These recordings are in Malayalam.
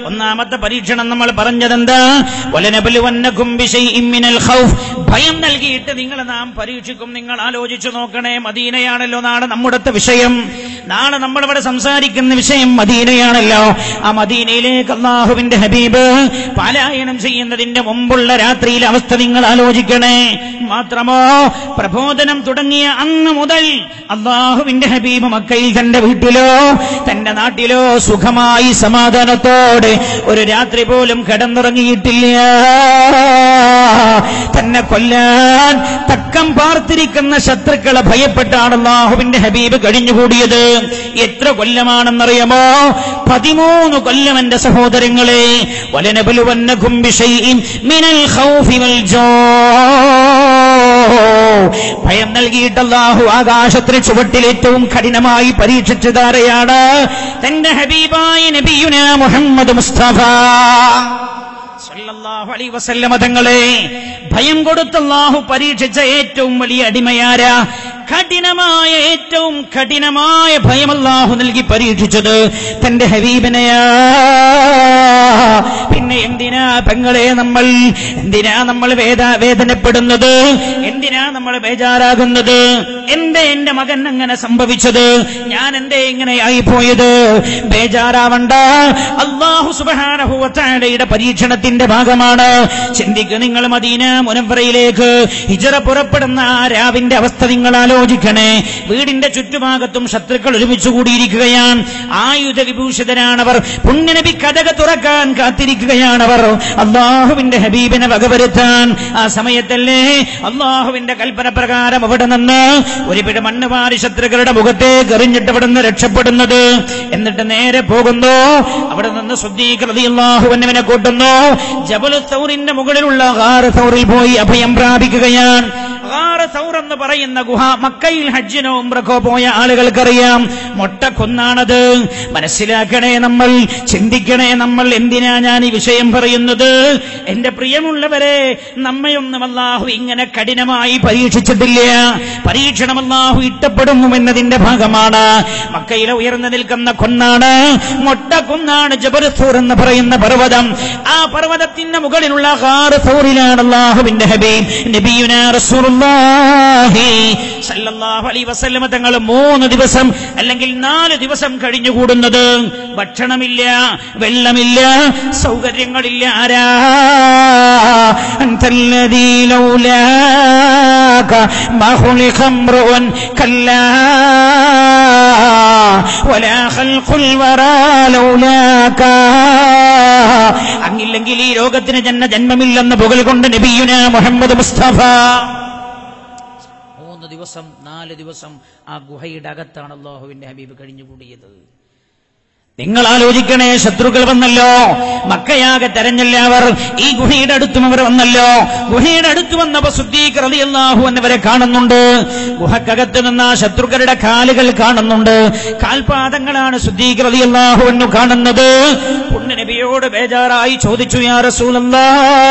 ഒന്നാമത്തെ പരീക്ഷണം നമ്മൾ പറഞ്ഞതെന്താ വലനബലുവന്നകും ബിശൈഇൻ മിനൽ ഖൗഫ് ഭയം നൽകിയിട്ട് നിങ്ങളെ നാം പരീക്ഷിക്കും നിങ്ങൾ ആലോചിച്ചു നോക്കണേ മദീനയാണല്ലോ നാളെ നമ്മുടെ വിഷയം നാളെ നമ്മളിവിടെ സംസാരിക്കുന്ന വിഷയം മദീനയാണല്ലോ ആ മദീനയിലേക്ക് അള്ളാഹുവിന്റെ ഹബീബ് പാലായനം ചെയ്യുന്നതിന്റെ മുമ്പുള്ള രാത്രിയിലെ അവസ്ഥ നിങ്ങൾ ആലോചിക്കണേ മാത്രമോ പ്രബോധനം തുടങ്ങിയ അന്ന് മുതൽ അള്ളാഹുവിന്റെ ഹബീബ് മക്കയിൽ തന്റെ വീട്ടിലോ തന്റെ നാട്ടിലോ സുഖമായി സമാധാനത്തോടെ ഒരു രാത്രി പോലും കിടന്നുറങ്ങിയിട്ടില്ല തന്നെ കൊല്ലാൻ തക്കം പാർത്തിരിക്കുന്ന ശത്രുക്കളെ ഭയപ്പെട്ടാണ് അള്ളാഹുവിന്റെ ഹബീബ് കഴിഞ്ഞുകൂടിയത് എത്ര കൊല്ലമാണെന്നറിയാമോ പതിമൂന്ന് കൊല്ലം എന്റെ സഹോദരങ്ങളെ വലനബലുവന്നകും ബിശൈഇൻ മിനൽ ഖൗഫി വൽ ജോ ഭയം നൽകിയിട്ട് അല്ലാഹു ആകാശത്തിന് ചുവട്ടിൽ ഏറ്റവും കഠിനമായി പരീക്ഷിച്ചതാരെയാണ് തന്റെ ഹബീബായ നബിയുന മുഹമ്മദ് മുസ്തഫ സല്ലല്ലാഹു അലൈഹി വസല്ലമ തങ്ങളെ ഭയം കൊടുത്ത് അല്ലാഹു പരീക്ഷിച്ച ഏറ്റവും വലിയ അടിമയാര കഠിനമായ ഏറ്റവും കഠിനമായ ഭയം അല്ലാഹു നൽകി പരീക്ഷിച്ചത് തന്റെ ഹബീബിനെയാ പിന്നെ എന്തിനാ പെങ്ങളെ നമ്മൾ എന്തിനാ നമ്മൾ വേദ വേദനപ്പെടുന്നത് എന്തിനാ നമ്മൾ ബേജാറാകുന്നത് എന്തേ എന്റെ മകൻ അങ്ങനെ സംഭവിച്ചത് ഞാൻ എന്തേ ഇങ്ങനെ ആയിപ്പോയത് ബേജാറാവണ്ട അള്ളാഹു സുബാനഹുവത്താലയുടെ പരീക്ഷണത്തിന്റെ ഭാഗമാണ് ചിന്തിക്ക് നിങ്ങൾ മദീന മുനമ്പറയിലേക്ക് ഹിജറ പുറപ്പെടുന്ന ആ രാവിന്റെ അവസ്ഥ നിങ്ങൾ ആലോചിക്കണേ വീടിന്റെ ചുറ്റുഭാഗത്തും ശത്രുക്കൾ ഒരുമിച്ച് കൂടിയിരിക്കുകയാണ് ആയുധ വിഭൂഷിതരാണവർ പുണ്യനബി കഥക തുറക്കാൻ കാത്തിരിക്കുകയാണവർ അള്ളാഹുവിന്റെ ഹബീബിനെ വകവരുത്താൻ ആ സമയത്തല്ലേ അള്ളാഹുവിന്റെ കൽപ്പന പ്രകാരം അവിടെ നിന്ന് ഒരു പിടി മണ്ണ് മാറി ശത്രുക്കളുടെ മുഖത്തേക്ക് എറിഞ്ഞിട്ട് അവിടെ നിന്ന് രക്ഷപ്പെടുന്നത് എന്നിട്ട് നേരെ പോകുന്നു അവിടെ നിന്ന് സുദ്ദീഖ് അള്ളാഹുവിനെ കൂട്ടുന്നു ജബലു സൗറിന്റെ മുകളിലുള്ള ഹാറ് സൗറിൽ പോയി അഭയം പ്രാപിക്കുകയാണ് ഹാറ് സൗർ എന്ന് പറയുന്ന ഗുഹ മക്കയിൽ ഹജ്ജിനോ ഉംറക്കോ പോയ ആളുകൾക്കറിയാം മൊട്ടക്കൊന്നാണത് മനസ്സിലാക്കണേ നമ്മൾ ചിന്തിക്കണേ നമ്മൾ എന്തിനാ ഞാൻ ഈ വിഷയം പറയുന്നത് എന്റെ പ്രിയമുള്ളവരെ നമ്മയൊന്നും അല്ലാഹു ഇങ്ങനെ കഠിനമായി പരീക്ഷിച്ചിട്ടില്ല പരീക്ഷണം അല്ലാഹു ഇഷ്ടപ്പെടുന്നു എന്നതിന്റെ ഭാഗമാണ് മക്കയിലെ ഉയർന്നു നിൽക്കുന്ന കൊന്നാണ് മൊട്ടക്കൊന്നാണ് ജബർസൂർ എന്ന് പറയുന്ന പർവ്വതം ആ പർവ്വതത്തിന്റെ മുകളിലുള്ള ഹാറ് സൗറിലാണ് അള്ളാഹുവിന്റെ ഹബീബ് നബിയുന റസൂലുള്ളാഹി സല്ലല്ലാഹു അലൈഹി വസല്ലമ തങ്ങൾ മൂന്ന് ദിവസം അല്ലെങ്കിൽ നാല് ദിവസം കഴിഞ്ഞുകൂടുന്നത് ഭക്ഷണമില്ല വെള്ളമില്ല സൗകര്യങ്ങളില്ല ആരാ അൻതല്ലദീ ലൗലാക മാ ഖുലിഖ ഇംറുഉൻ കല്ലാ വലാ ഖൽഖുൽ വറാ ലൗലാക അങ്ങില്ലെങ്കിൽ ഈ ലോകത്തിന് ജന്മ ജന്മമില്ലെന്ന് പുകൽ കൊണ്ട് നബിയുന മുഹമ്മദ് മുസ്തഫ മൂന്ന് ദിവസം നാല് ദിവസം ആ ഗുഹയുടെ അകത്താണ് അള്ളാഹുവിന്റെ ഹബീബ് കഴിഞ്ഞുകൂടിയത് നിങ്ങൾ ആലോചിക്കണേ ശത്രുക്കൾ വന്നല്ലോ മക്കയാകെ തെരഞ്ഞല്ല അവർ ഈ ഗുഹയുടെ അടുത്തും അവർ വന്നല്ലോ ഗുഹയുടെ അടുത്ത് വന്നപ്പോ സുദ്ദീഖ് റളിയല്ലാഹു എന്നവരെ കാണുന്നുണ്ട് ഗുഹക്കകത്ത് നിന്ന് ആ ശത്രുക്കളുടെ കാലുകൾ കാണുന്നുണ്ട് കാൽപാദങ്ങളാണ് സുദ്ദീഖ് റളിയല്ലാഹു എന്ന് കാണുന്നത് പുണ്യനബിയോട് ബേജാറായി ചോദിച്ചു യാ റസൂലല്ലാ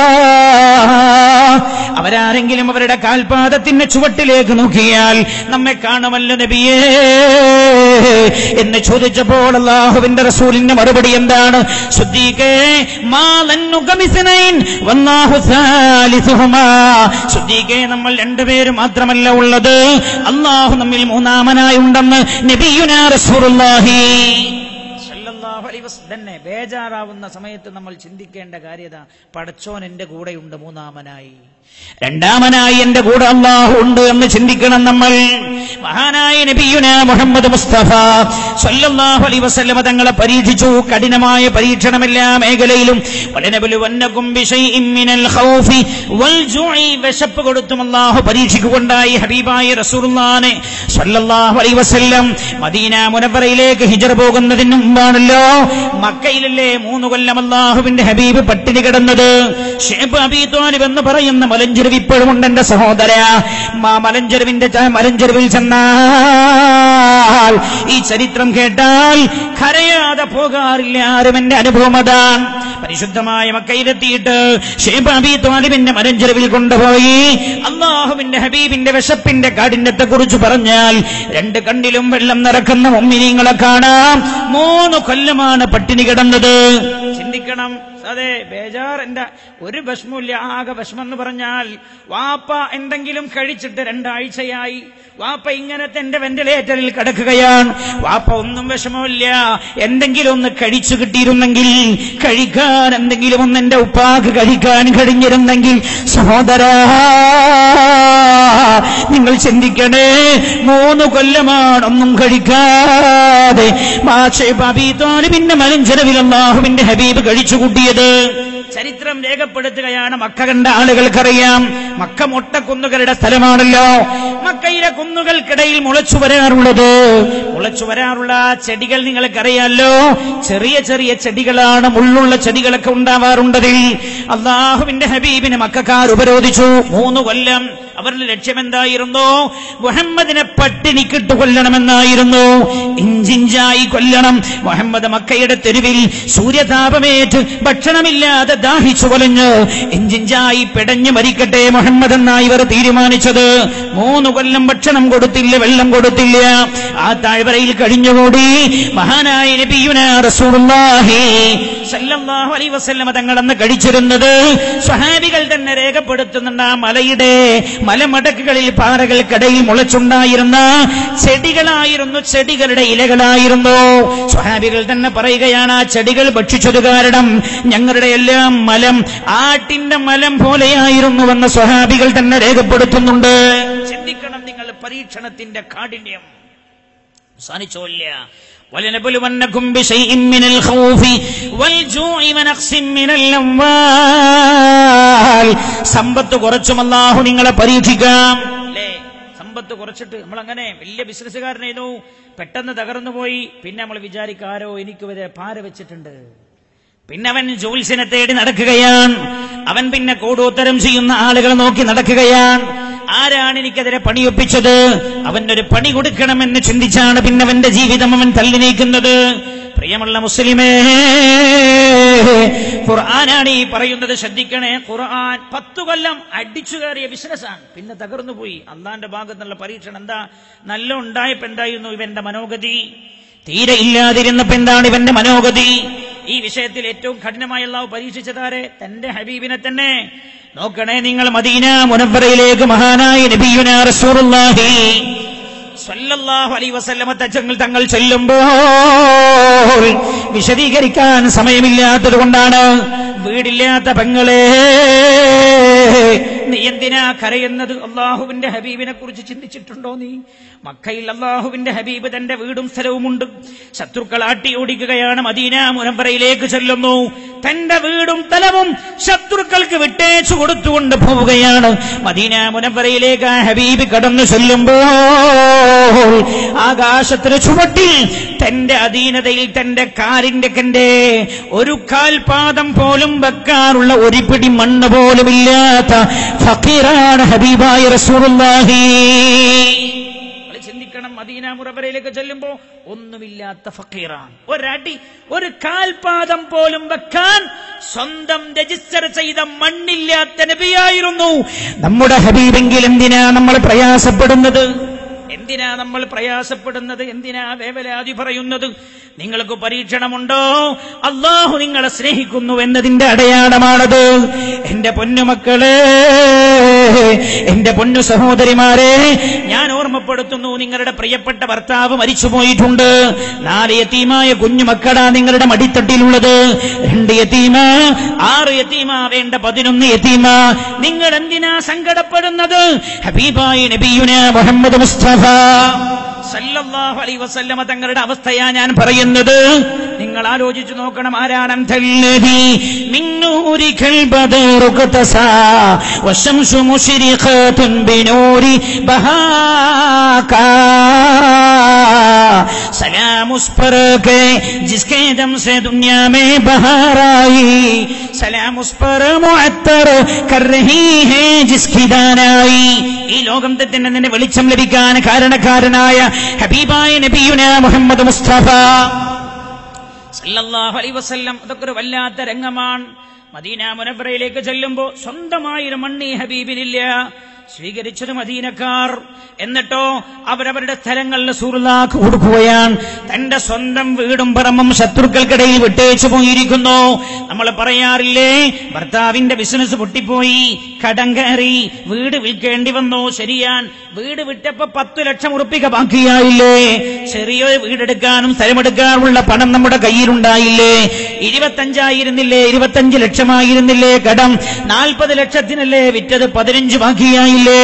അവരാരെങ്കിലും അവരുടെ കാൽപാദത്തിന്റെ ചുവട്ടിലേക്ക് നോക്കിയാൽ നമ്മെ കാണുമല്ലോ നബിയേ എന്ന് ചോദിച്ചപ്പോൾ അള്ളാഹുവിന്റെ റസൂലിന്റെ മറുപടി എന്താണ് സുദ്ദീഖേ മാലന്നുകമിസനൈൻ വല്ലാഹു സാലിസുഹുമാ സുദ്ദീഖേ നമ്മൾ രണ്ടുപേരും മാത്രമല്ല ഉള്ളത് അള്ളാഹു നമ്മിൽ മൂന്നാമനായി ഉണ്ടെന്ന് നബിയുനാ റസൂലുള്ളാഹി സല്ലല്ലാഹു അലൈഹി വസല്ലം തന്നെ ബേജാറാവുന്ന സമയത്ത് നമ്മൾ ചിന്തിക്കേണ്ട കാര്യത പടച്ചോൻ എന്റെ കൂടെയുണ്ട് മൂന്നാമനായി രണ്ടാമനായി എന്റെ കൂടെ അള്ളാഹു ഉണ്ട് എന്ന് ചിന്തിക്കണം നമ്മൾ മഹാനായ നബിയുന മുഹമ്മദ് മുസ്തഫ സല്ലല്ലാഹു അലൈഹി വസല്ലമ തങ്ങളെ പരീക്ഷിച്ചു കഠിനമായ പരീക്ഷണം എല്ലാ മേഖലയിലും വലനബലുവന്നകും ബിശൈഇൻ മിനൽ ഖൗഫി വൽ ജുഇ വിശപ്പ് കൊടുത്തും അള്ളാഹു പരീക്ഷിക്കുകയുണ്ടായി ഹബീബായ റസൂലുള്ളാനെ സല്ലല്ലാഹു അലൈഹി വസല്ലം മദീന മുനവറയിലേക്ക് ഹിജറ പോകുന്നതിന് മുമ്പാണല്ലോ മക്കയിലല്ലേ മൂന്ന് കൊല്ലം അള്ളാഹുവിന്റെ ഹബീബ് പട്ടിണി കിടന്നത് ഷേബ് അബി ത്വാലിബ് എന്ന് പറയുന്ന മലഞ്ചെരുവ് ഇപ്പോഴും ഉണ്ട് എന്റെ സഹോദര ആ മലഞ്ചെരുവിന്റെ ച- മലഞ്ചെരുവിൽ ചെന്നാൽ ഈ ചരിത്രം കേട്ടാൽ കരയാതെ പോകാറില്ല ആരും എന്റെ അനുഭവം അതാണ് പരിശുദ്ധമായ മക്കയിലെത്തിയിട്ട് ഷേബ് അബി ത്വാലിബിന്റെ മലഞ്ചെരുവിൽ കൊണ്ടുപോയി അള്ളാഹുവിന്റെ ഹബീബിന്റെ വിശപ്പിന്റെ കാഠിന്യത്തെ കുറിച്ച് പറഞ്ഞാൽ രണ്ട് കണ്ണിലും വെള്ളം നിറക്കുന്ന മുമ്മിനിങ്ങളെ കാണാം മൂന്ന് കൊല്ലമാണ് പട്ടിണി കിടന്നത് ചിന്തി ചിന്തിക്കണം അതെ ബേജാർ എന്റെ ഒരു വിഷമമില്ല ആകെ വിഷമം എന്ന് പറഞ്ഞാൽ വാപ്പ എന്തെങ്കിലും കഴിച്ചിട്ട് രണ്ടാഴ്ചയായി വാപ്പ ഇങ്ങനത്തെ എന്റെ വെന്റിലേറ്ററിൽ കിടക്കുകയാണ് വാപ്പ ഒന്നും വിഷമമില്ല എന്തെങ്കിലും ഒന്ന് കഴിച്ചു കിട്ടിയിരുന്നെങ്കിൽ കഴിക്കാൻ എന്തെങ്കിലും ഒന്ന് എന്റെ ഉപ്പാക്ക് കഴിക്കാൻ കഴിഞ്ഞിരുന്നെങ്കിൽ സഹോദരാ നിങ്ങൾ ചിന്തിക്കണേ മൂന്ന് കൊല്ലമാണ് ഒന്നും കഴിക്കാതെ മാഷേ ബാബി തോലിബിന്റെ മലഞ്ചെലവിൽ അള്ളാഹുവിന്റെ ഹബീബ് കഴിച്ചു കൂട്ടിയത് ചരിത്രം രേഖപ്പെടുത്തുകയാണ് മക്ക കണ്ട ആളുകൾക്കറിയാം മക്ക മൊട്ടക്കുന്നുകളുടെ സ്ഥലമാണല്ലോ മക്കയിലെ കുന്നുകൾക്കിടയിൽ മുളച്ചു വരാറുള്ളത് മുളച്ചു വരാറുള്ള ആ ചെടികൾ നിങ്ങൾക്കറിയാമല്ലോ ചെറിയ ചെറിയ ചെടികളാണ് മുള്ളുള്ള ചെടികളൊക്കെ ഉണ്ടാവാറുണ്ടതിൽ അള്ളാഹുവിന്റെ ഹബീബിനെ മക്കാർ ഉപരോധിച്ചു മൂന്ന് കൊല്ലം അവരുടെ ലക്ഷ്യം എന്തായിരുന്നു മുഹമ്മദിനെ പട്ടിണിക്കിട്ട് കൊല്ലണമെന്നായിരുന്നു ഇഞ്ചിഞ്ചായി കൊല്ലണം മുഹമ്മദ് മക്കയുടെ തെരുവിൽ സൂര്യതാപമേറ്റ് ഭക്ഷണമില്ലാതെ ദാഹിച്ചു കൊലഞ്ഞ് ഇഞ്ചിഞ്ചായി പിടഞ്ഞു മരിക്കട്ടെ മുഹമ്മദ് എന്നായി ഇവർ തീരുമാനിച്ചത് മൂന്ന് കൊല്ലം ഭക്ഷണം കൊടുത്തില്ല വെള്ളം കൊടുത്തില്ല ആ താഴ്വരയിൽ കഴിഞ്ഞുകൂടി മഹാനായ നബിയുന റസൂലുള്ളാഹി സല്ലല്ലാഹു അലൈഹി വസല്ലമ തങ്ങളന്ന് കഴിച്ചിരുന്നത് സ്വഹാബികൾ തന്നെ രേഖപ്പെടുത്തുന്നുണ്ട് ആ മലയുടെ മലമടക്കുകളിൽ പാറകൾക്കിടയിൽ മുളച്ചുണ്ടായിരുന്ന ചെടികളായിരുന്നു ചെടികളുടെ ഇലകളായിരുന്നു സ്വഹാബികൾ തന്നെ പറയുകയാണ് ആ ചെടികൾ ഭക്ഷിച്ചത് കാരണം ഞങ്ങളുടെ എല്ലാം മലം ആട്ടിന്റെ മലം പോലെയായിരുന്നുവെന്ന് സ്വഹാബികൾ തന്നെ രേഖപ്പെടുത്തുന്നുണ്ട് ചിന്തിക്കണം നിങ്ങൾ പരീക്ഷണത്തിന്റെ കാഠിന്യം അവസാനിച്ചോല്ല ولنبلونكم بشيء من الخوف والجوع ونقص من الأموال സമ്പത്ത് കുറച്ചും അല്ലാഹു നിങ്ങളെ പരീക്ഷിക്കാം അല്ലേ സമ്പത്ത് കുറച്ചിട്ട് നമ്മൾ അങ്ങനെ വലിയ ബിസിനസ്സുകാരനായിരുന്നു പെട്ടെന്ന് തകർന്നു പോയി പിന്നെ നമ്മൾ വിചാരിക്കാരോ എനിക്ക് വരെ പാര വെച്ചിട്ടുണ്ട് പിന്നെ അവൻ ജോത്സ്യനെ തേടി നടക്കുകയാണ് അവൻ പിന്നെ കൂടോത്തരം ചെയ്യുന്ന ആളുകളെ നോക്കി നടക്കുകയാണ് ആരാണ് എനിക്കെതിരെ പണിയൊപ്പിച്ചത് അവനൊരു പണി കൊടുക്കണമെന്ന് ചിന്തിച്ചാണ് പിന്നെ അവന്റെ ജീവിതം അവൻ തള്ളി നീക്കുന്നത് പ്രിയമുള്ള മുസ്ലിമേ ഖുർആനാണ് ഈ പറയുന്നത് ശ്രദ്ധിക്കണേ ഖുർആൻ പത്തു കൊല്ലം അടിച്ചു കയറിയ ബിസിനസ്സാണ് പിന്നെ തകർന്നു പോയി അള്ളാന്റെ ഭാഗത്തുള്ള പരീക്ഷണം എന്താ നല്ല ഉണ്ടായപ്പോ എന്തായിരുന്നു ഇവന്റെ മനോഗതി തീരെ ഇല്ലാതിരുന്നപ്പോ എന്താണ് ഇവന്റെ മനോഗതി ഈ വിഷയത്തിൽ ഏറ്റവും കഠിനമായി അള്ളാഹു പരീക്ഷിച്ചതാരെ തന്റെ ഹബീബിനെ തന്നെ നോക്കണേ നിങ്ങൾ മദീന മുനവറയിലേക്ക് മഹാനായ നബിയുന റസൂലുള്ളാഹി സ്വല്ലല്ലാഹു അലൈഹി വസല്ലമ തങ്ങൾ തങ്ങൾ ചെല്ലുമ്പോൾ വിശദീകരിക്കാൻ സമയമില്ലാത്തത് കൊണ്ടാണ് വീടില്ലാത്ത പെങ്ങളെ നീ എന്തിനാ കരയുന്നത് അള്ളാഹുവിന്റെ ഹബീബിനെ കുറിച്ച് ചിന്തിച്ചിട്ടുണ്ടോ നീ മക്കയിൽ അള്ളാഹുവിന്റെ ഹബീബ് തന്റെ വീടും സ്ഥലവുമുണ്ട് ശത്രുക്കൾ ആട്ടി ഓടിക്കുകയാണ് മദീന മുനമ്പറയിലേക്ക് ചെല്ലുന്നു തന്റെ വീടും സ്ഥലവും ശത്രുക്കൾക്ക് വിട്ടേച്ചു കൊടുത്തുകൊണ്ട് പോവുകയാണ് മദീന മുനമ്പറയിലേക്ക് ആ ഹബീബ് കടന്നു ചെല്ലുമ്പോൾ ആകാശത്തിന് ചുവട്ടിൽ തന്റെ അധീനതയിൽ തന്റെ കാലിന്റെ കന്റെ ഒരു കാൽപാദം പോലും വെക്കാറുള്ള ഒരു പിടി മണ്ണ് പോലും ഇല്ലാത്ത ഫക്കീറാണ് ഹബീബായ റസൂലുള്ളാഹി നിങ്ങൾ ചിന്തിക്കണം മദീന മുറവരയിലേക്ക് ചെല്ലുമ്പോ ഒന്നുമില്ലാത്ത ഫക്കീറാണ് ഒരടി ഒരു കാൽപാദം പോലും വെക്കാൻ സ്വന്തം രജിസ്റ്റർ ചെയ്ത മണ്ണില്ലാത്ത നബിയായിരുന്നു നമ്മുടെ ഹബീബെങ്കിൽ എന്തിനാ നമ്മൾ പ്രയാസപ്പെടുന്നത് എന്തിനാ നമ്മൾ പ്രയാസപ്പെടുന്നത് എന്തിനാ വേവലാതി പറയുന്നത് നിങ്ങൾക്ക് പരീക്ഷണമുണ്ടോ അള്ളാഹു നിങ്ങളെ സ്നേഹിക്കുന്നു എന്നതിന്റെ അടയാളമാണത് എന്റെ പൊന്നുമക്കളെ എന്റെ പൊന്നു സഹോദരിമാരെ ഞാൻ ഓർമ്മപ്പെടുത്തുന്നു നിങ്ങളുടെ പ്രിയപ്പെട്ട ഭർത്താവ് മരിച്ചുപോയിട്ടുണ്ട് നാല് യത്തീമായ കുഞ്ഞുമക്കളാ നിങ്ങളുടെ മടിത്തട്ടിലുള്ളത് രണ്ട് യത്തീമ ആറ് യത്തീമ വേണ്ട പതിനൊന്ന് യത്തീമ നിങ്ങൾ എന്തിനാ സങ്കടപ്പെടുന്നത് ഹബീബായി നബിയുന മുഹമ്മദ് മുസ്തഫ സല്ലല്ലാഹു അലൈഹി വസല്ലമ തങ്ങളുടെ അവസ്ഥയാ ഞാൻ പറയുന്നത് നിങ്ങൾ ആലോചിച്ചു നോക്കണം ആരാണ് അന്തല്ലദീ മിൻ നൂരികൽ ബദറു ഖതസാ വശംസു മുശ്രിഖാതുൻ ബിനൂരി ബഹാകാ सलाम उस पर के जिसके दम से दुनिया में बहार आई सलाम उस पर मुअत्तर कर रही है जिसकी दाനായി ഈ ലോകത്തെ തന്നെ നിന്നെ വെളിച്ചം ലഭിക്കാൻ കാരണക്കാരനായ ഹബീബായ നബിയുന മുഹമ്മദ് മുസ്തഫ സല്ലല്ലാഹു അലൈഹി വസല്ലം അതൊക്കെ ഒരു വല്ലാത്ത രംഗമാണ് മദീന മുനബ്രയിലേക്ക് ചെല്ലുമ്പോ സ്വന്തമായൊരു മണ്ണി ഹബീബിനില്ല സ്വീകരിച്ചത് മദീനക്കാർ എന്നിട്ടോ അവരവരുടെ സ്ഥലങ്ങളിൽ സൂറുലാക്ക് കൊടുക്കുകയാണ് തന്റെ സ്വന്തം വീടും പറമ്പും ശത്രുക്കൾക്കിടയിൽ വിട്ടേച്ചു പോയിരിക്കുന്നു നമ്മൾ പറയാറില്ലേ ഭർത്താവിന്റെ ബിസിനസ് പൊട്ടിപ്പോയി കടം കയറി വീട് വിൽക്കേണ്ടി വന്നു ശരിയാൻ വീട് വിറ്റപ്പോ പത്തു ലക്ഷം ഉറുപ്പിക ബാക്കിയായില്ലേ ചെറിയൊരു വീടെടുക്കാനും സ്ഥലമെടുക്കാനുമുള്ള പണം നമ്മുടെ കയ്യിലുണ്ടായില്ലേ ഇരുപത്തഞ്ചായിരുന്നില്ലേ ഇരുപത്തഞ്ച് ലക്ഷമായിരുന്നില്ലേ കടം നാൽപ്പത് ലക്ഷത്തിനല്ലേ വിറ്റത് പതിനഞ്ച് ബാക്കിയായില്ലേ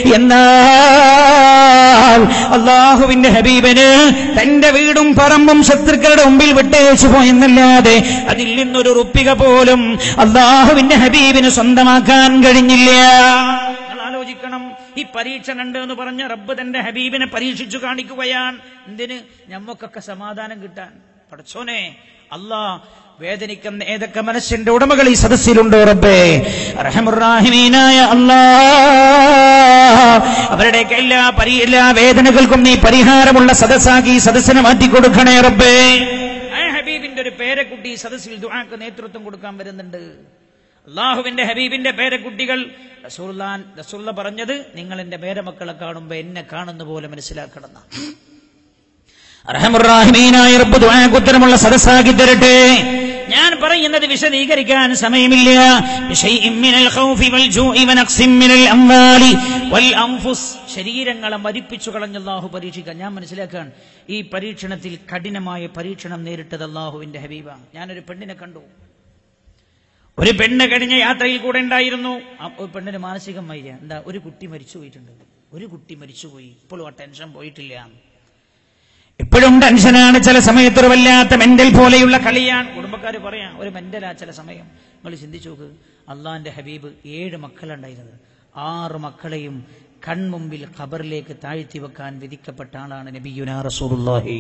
എന്നാൽ അള്ളാഹുവിന്റെ ഹബീബന് തന്റെ വീടും പറമ്പും ശത്രുക്കളുടെ മുമ്പിൽ വിട്ടേച്ചു പോയെന്നല്ലാതെ അതിൽ നിന്നൊരു റുപ്പിക പോലും അള്ളാഹുവിന്റെ ഹബീബിന് സ്വന്തമാക്കാൻ കഴിഞ്ഞില്ല നിങ്ങൾ ആലോചിക്കണം ഈ പരീക്ഷ ഉണ്ട് എന്ന് പറഞ്ഞ റബ്ബ് തന്റെ ഹബീബിനെ പരീക്ഷിച്ചു കാണിക്കുകയാണ് എന്തിന് ഞമ്മക്കൊക്കെ സമാധാനം കിട്ടാൻ പഠിച്ചോനെ അല്ലാ വേദനിക്കുന്ന ഏതൊക്കെ മനസ്സിന്റെ ഉടമകൾ ഈ സദസ്സിലുണ്ടോ റബ്ബേ റഹമുറാഹിമീനായ അല്ലാ അവരുടെയൊക്കെ എല്ലാ പരി എല്ലാ വേദനകൾക്കും നീ പരിഹാരമുള്ള സദസ്സാക്കി ഈ സദസ്സിനെ മാറ്റിക്കൊടുക്കണേ റബ്ബേ ആ ഹബീബിന്റെ ഒരു പേരക്കുട്ടി ഈ സദസ്സിൽ ദുആക്ക് നേതൃത്വം കൊടുക്കാൻ വരുന്നുണ്ട് അള്ളാഹുവിന്റെ ഹബീബിന്റെ പേരക്കുട്ടികൾ റസൂല്ലാൻ റസൂല്ല പറഞ്ഞത് നിങ്ങൾ എന്റെ പേരമക്കളെ കാണുമ്പോ എന്നെ കാണുന്ന പോലെ മനസ്സിലാക്കണം അർഹമുറാഹിമീനായ റബ്ബ് ദുആക്ക് ഉത്തരമുള്ള സദസ്സാക്കി തരട്ടെ ഞാൻ പറയുന്നത് വിശദീകരിക്കാൻ സമയമില്ല ബിശൈഇൻ മിനൽ ഖൗഫി വൽ ജൂഇ വനഖ്സിൻ മിനൽ അംവാലി വൽ അൻഫുസ് ശരീരങ്ങളെ മരിപ്പിച്ചു കളഞ്ഞ അല്ലാഹു പരീക്ഷിക്കാൻ ഞാൻ മനസ്സിലാക്കാൻ ഈ പരീക്ഷണത്തിൽ കഠിനമായ പരീക്ഷണം നേരിട്ടത് അല്ലാഹുവിന്റെ ഹബീബാണ് ഞാനൊരു പെണ്ണിനെ കണ്ടു ഒരു പെണ്ണ് കഴിഞ്ഞ യാത്രയിൽ കൂടെ ഉണ്ടായിരുന്നു ആ ഒരു പെണ്ണിന് മാനസികം വയ്യ എന്താ ഒരു കുട്ടി മരിച്ചു പോയിട്ടുണ്ട് ഒരു കുട്ടി മരിച്ചുപോയി ഇപ്പോഴും ആ ടെൻഷൻ പോയിട്ടില്ല ഇപ്പോഴും ടെൻഷനാണ് ചില സമയത്ത് ഒരു വല്ലാത്ത മെന്റൽ പോലെയുള്ള കളിയാണ് കുടുംബക്കാർ പറയാം ഒരു മെന്റലാ ചില സമയം നിങ്ങൾ ചിന്തിച്ചു നോക്ക് അള്ളാന്റെ ഹബീബ് ഏഴ് മക്കളുണ്ടായിരുന്നത് ആറ് മക്കളെയും കൺമുമ്പിൽ ഖബറിലേക്ക് താഴ്ത്തി വെക്കാൻ വിധിക്കപ്പെട്ട ആളാണ് നബിയുനാ റസൂലുള്ളാഹി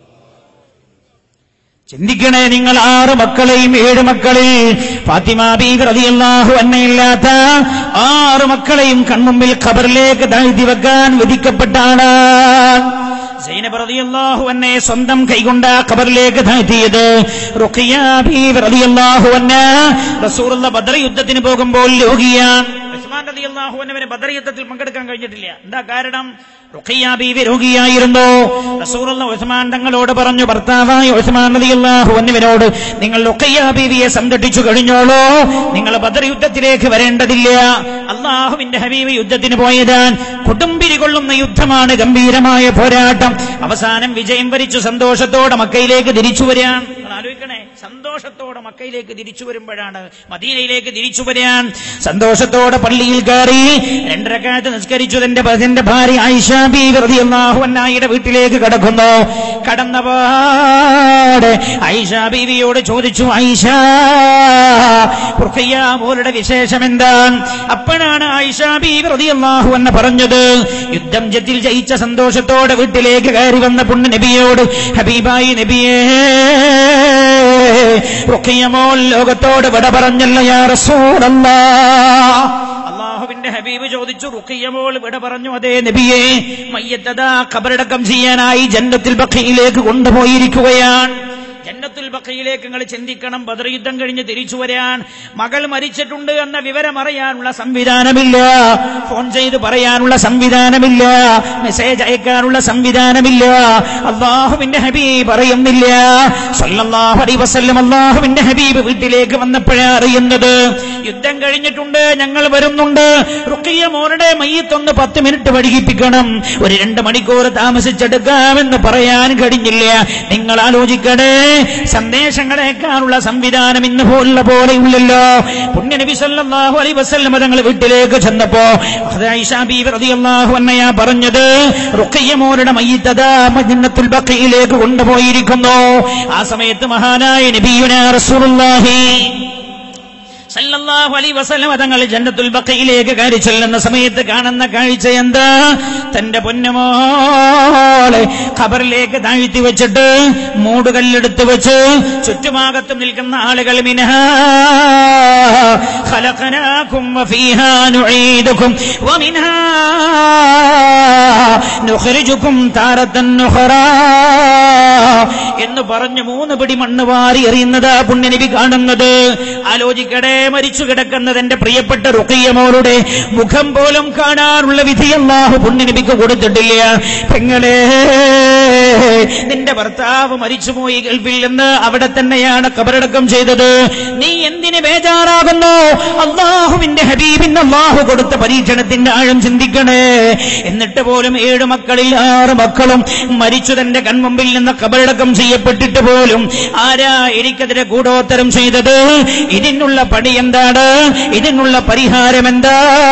ചിന്തിക്കണേ നിങ്ങൾ ആറ് മക്കളെയും ഏഴ് മക്കളിൽ ഫാത്തിമ ബീബി റളിയല്ലാഹു അന്നയില്ലാത്ത ആറ് മക്കളെയും കൺമുമ്പിൽ ഖബറിലേക്ക് താഴ്ത്തി വെക്കാൻ വിധിക്കപ്പെട്ടാണ് സൈനബ് റളിയല്ലാഹു അന്നെ സ്വന്തം കൈകൊണ്ട് ആ ഖബറിലേക്ക് താഴ്ത്തിയത് റുഖിയ ബീബി റളിയല്ലാഹു അന്ന റസൂലുള്ള ബദർ യുദ്ധത്തിന് പോകുമ്പോൾ രോഗിയാണ് ഉസ്മാൻ റളിയല്ലാഹു അൻഹുവിന് ബദർ യുദ്ധത്തിൽ പങ്കെടുക്കാൻ കഴിഞ്ഞിട്ടില്ല എന്താ കാരണം റുഖിയ ബീവി രോഗിയായിരുന്നു റസൂലുള്ള ഉസ്മാൻ തങ്ങളോട് പറഞ്ഞു ഭർത്താവായ ഉസ്മാൻ റളിയല്ലാഹു അൻഹുവിനോട് നിങ്ങൾ റുഖിയ ബീവിയെ സംരക്ഷിച്ചു കഴിഞ്ഞോളൂ നിങ്ങൾ ബദർ യുദ്ധത്തിലേക്ക് വരേണ്ടതില്ല അള്ളാഹുവിന്റെ ഹബീബ് യുദ്ധത്തിന് പോയതാൻ കൊടുമ്പിരി കൊള്ളുന്ന യുദ്ധമാണ് ഗംഭീരമായ പോരാട്ടം അവസാനം വിജയം വരിച്ചു സന്തോഷത്തോടെ മക്കയിലേക്ക് തിരിച്ചു വരാൻ നിങ്ങൾ ആലോചിക്കണേ സന്തോഷത്തോടെ മക്കയിലേക്ക് തിരിച്ചു വരുമ്പോഴാണ് മദീനയിലേക്ക് തിരിച്ചു വരാൻ സന്തോഷത്തോടെ പള്ളിയിൽ കയറി രണ്ടരക്കാലത്ത് നിസ്കരിച്ചു തന്റെ തന്റെ ഭാര്യ ആയിഷ ബി റളിയല്ലാഹു അൻഹായുടെ വീട്ടിലേക്ക് കടക്കുന്നു കടന്നപാട് ആയിഷ ബീവിയോട് ചോദിച്ചു ആയിഷ റുഖയ്യ മോളുടെ വിശേഷം എന്താണ് അപ്പോഴാണ് ആയിഷ ബീവി റളിയല്ലാഹു അൻഹ പറഞ്ഞത് യുദ്ധം ജത്തിൽ ജയിച്ച സന്തോഷത്തോടെ വീട്ടിലേക്ക് കയറി വന്ന പുണ്യ നബിയോട് ഹബീബായി നബിയേ റുഖിയമോൾ ലോകത്തോട് വിട പറഞ്ഞല്ല യാ റസൂലല്ലാ അള്ളാഹുവിന്റെ ഹബീബ് ചോദിച്ചു റുഖിയമോൾ വിട പറഞ്ഞു അതേ നബിയെ മയ്യത്തതാ ഖബറടക്കം ചെയ്യാനായി ജന്നത്തിൽ ബഖയിലേക്ക് കൊണ്ടുപോയിരിക്കുകയാണ് ജന്നത്തുൽ ബഖയിലേക്ക് നിങ്ങൾ ചിന്തിക്കണം ബദർ യുദ്ധം കഴിഞ്ഞ് തിരിച്ചു വരാൻ മകൾ മരിച്ചിട്ടുണ്ട് എന്ന വിവരം അറിയാനുള്ള സംവിധാനമില്ല ഫോൺ ചെയ്ത് പറയാനുള്ള സംവിധാനമില്ല മെസ്സേജ് അയക്കാനുള്ള സംവിധാനമില്ല അള്ളാഹുവിന്റെ ഹബീബ് അറിയുന്നില്ല സല്ലല്ലാഹു അലൈഹി വസല്ലം അള്ളാഹുവിന്റെ ഹബീബ് വീട്ടിലേക്ക് വന്നപ്പോഴേ അറിയുന്നത് യുദ്ധം കഴിഞ്ഞിട്ടുണ്ട് ഞങ്ങൾ വരുന്നുണ്ട് റുക്കിയ മോരുടെ മയ്യത്തൊന്ന് പത്ത് മിനിറ്റ് വൈകിപ്പിക്കണം ഒരു രണ്ട് മണിക്കൂർ താമസിച്ചെടുക്കാമെന്ന് പറയാൻ കഴിഞ്ഞില്ല നിങ്ങൾ ആലോചിക്കണേ സന്ദേശങ്ങളേക്കാനുള്ള സംവിധാനം ഇന്ന് പോലുള്ള പോലെയുള്ളല്ലോ പുണ്യനബി സല്ലല്ലാഹു അലൈഹി വസല്ലം തങ്ങൾ വീട്ടിലേക്ക് ചെന്നപ്പോ അത് ആയിഷ ബീവി റളിയല്ലാഹു അൻഹയാ പറഞ്ഞത് റുഖയ്യ മോരുടെ മയ്യിത്തതാ മദീനത്തുൽ ബഖയിലേക്ക് കൊണ്ടുപോയിരിക്കുന്നു ആ സമയത്ത് മഹാനായ നബിയുനാ റസൂലുള്ളാഹി സല്ലല്ലാഹു അലൈഹി വസല്ലം തങ്ങൾ ജന്നത്തുൽ ബഖയിലേക്ക് കയറി ചെല്ലുന്ന സമയത്ത് കാണുന്ന കാഴ്ച എന്താ തന്റെ പൊന്നുമോളെ ഖബറിലേക്ക് താഴ്ത്തി വെച്ചിട്ട് മൂടുകല്ലെടുത്ത് വെച്ച് ചുറ്റുഭാഗത്തും നിൽക്കുന്ന ആളുകൾ മിനഹ خلقناكم وفيها نعيدكم ومنها نخرجكم تارة أخرى എന്ന് പറഞ്ഞ് മൂന്ന് പിടി മണ്ണ് വാരി എറിയുന്നത് പുണ്യനബി കാണുന്നത് ആലോചിക്കടേ മരിച്ചു കിടക്കുന്നത് എന്റെ പ്രിയപ്പെട്ട റുക്കിയമോളുടെ മുഖം പോലും കാണാനുള്ള വിധി അള്ളാഹു പുണ്യനബിക്ക് കൊടുത്തിട്ടില്ല പെങ്ങളെ നിന്റെ ഭർത്താവ് മരിച്ചുപോയി ഗൾഫിൽ നിന്ന് അവിടെ തന്നെയാണ് കബറടക്കം ചെയ്തത് നീ എന്തിന് ബേജാറാകുന്നു അള്ളാഹുവിന്റെ ഹബീബിന് അള്ളാഹു കൊടുത്ത പരീക്ഷണത്തിന്റെ ആഴം ചിന്തിക്കണേ എന്നിട്ട് പോലും ഏഴ് മക്കളിൽ ആറ് മക്കളും മരിച്ചു തന്റെ കൺമുമ്പിൽ നിന്ന് കബറടക്കം ചെയ്യപ്പെട്ടിട്ട് പോലും ആരാ എനിക്കെതിരെ കൂടോത്തരം ചെയ്തത് ഇതിനുള്ള പണി എന്താണ് ഇതിനുള്ള പരിഹാരം എന്താ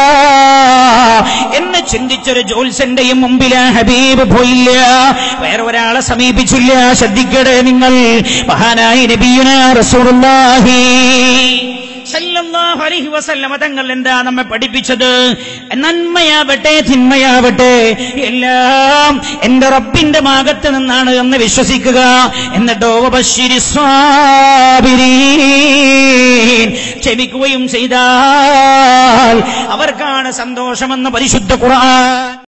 എന്ന് ചിന്തിച്ചൊരു ജോത്സന്റെയും മുമ്പിൽ ആ ഹബീബ് പോയില്ല വേറെ ഒരാളെ സമീപിച്ചില്ല ശ്രദ്ധിക്കട്ടെ നിങ്ങൾ മഹാനായി നബിയുന റസൂലുള്ളാഹി സല്ലല്ലാഹു അലൈഹി വസല്ലമ തങ്ങൾ എന്താ നമ്മെ പഠിപ്പിച്ചത് നന്മയാവട്ടെ തിന്മയാവട്ടെ എല്ലാം എന്റെ റബ്ബിന്റെ ഭാഗത്ത് നിന്നാണ് എന്ന് വിശ്വസിക്കുക എന്നിട്ടോ വബശ്ശിരി സ്വാബിരീൻ ക്ഷമിക്കുകയും ചെയ്താൽ അവർക്കാണ് സന്തോഷമെന്ന് പരിശുദ്ധ ഖുർആൻ